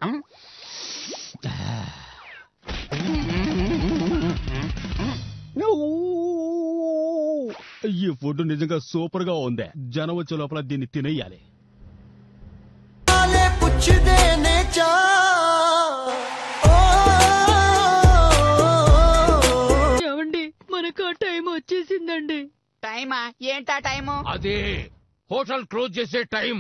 ఈ ఫుడ్ నిజంగా సూపర్ గా ఉంది జనం వచ్చే లోపల దీన్ని తినేయాలి वाले पुछ देने चा ओ, ఏమండి మనకు ఆ టైం వచ్చేసిందండి టైమా ఏంటా టైము అదే హోటల్ క్లోజ్ చేసే టైం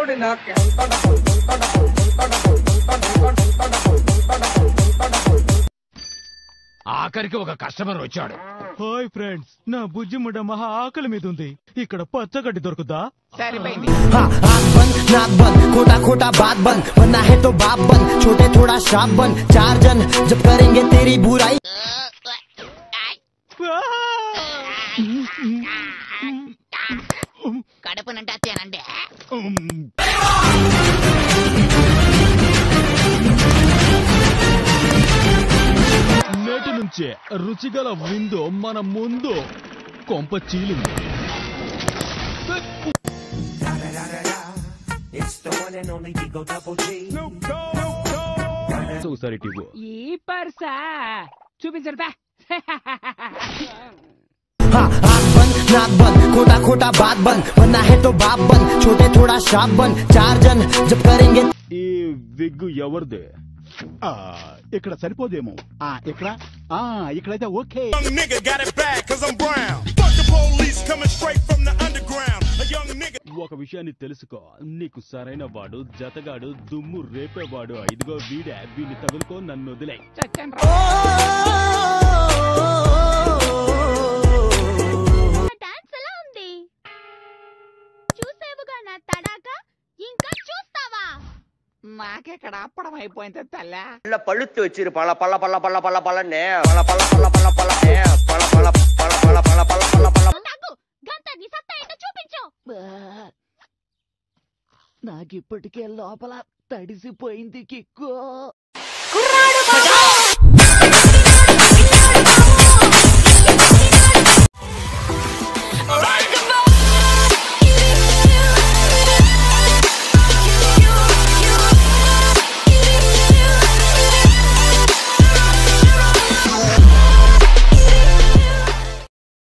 ఆఖరికి ఒక కస్టమర్ వచ్చాడు హాయ్ ఫ్రెండ్స్ నా బుజ్జి ముడ్డ మహా ఆకలి మీద ఉంది ఇక్కడ పచ్చగడ్డి దొరుకుతా సరిపోయింది हाँ आँख बंद नाक बंद खोटा खोटा बात बंद बनना है तो बाप बंद छोटे थोड़ा श्राप बंद चार जन जब करेंगे तेरी बुराई కడుపు నిండా తినండి నేటి నుంచే రుచిగల విందు మన ముందు కొంప చీలింది సొసైటీ ఈ పర్సా చూపించరు బా हाँ आँख बंद नाक बंद खोटा खोटा बात बंद बनना है तो बाप बंद छोटे थोड़ा श्राप बंद चार जन जब करेंगे ఈ విగ్గు ఎవరిదే ఆ, ఇక్కడ సరిపోదేమో ఆ ఇక్కడ ఆ ఇక్కడైతే okay Young nigga got it bad cause I'm brown. Fuck the police coming straight from the underground. A young nigga. ఒక విషయాన్ని తెలుసుకో నీకు సరైన వాడు జతగాడు దుమ్ము రేపేవాడు ఇదిగో వీడే వీని తగులుకో నన్ను వదిలే చచ్చాను డాన్స్ ఎలా ఉంది చూసేవుగా నా తడాక ఇంకా చూస్తావా నాకెక్కడ అప్పడం అయిపోయింది తల్లా நல்ல பழுத்து வச்சிரு பல பல பல பல பல பலன்னு பல பல பல பல பல பல பல பல பல பல பல பல பல నాకు గంత నీ సత్తా ఏంటో చూపించు నాకిప్పటికే లోపల తడిసిపోయింది కిక్కు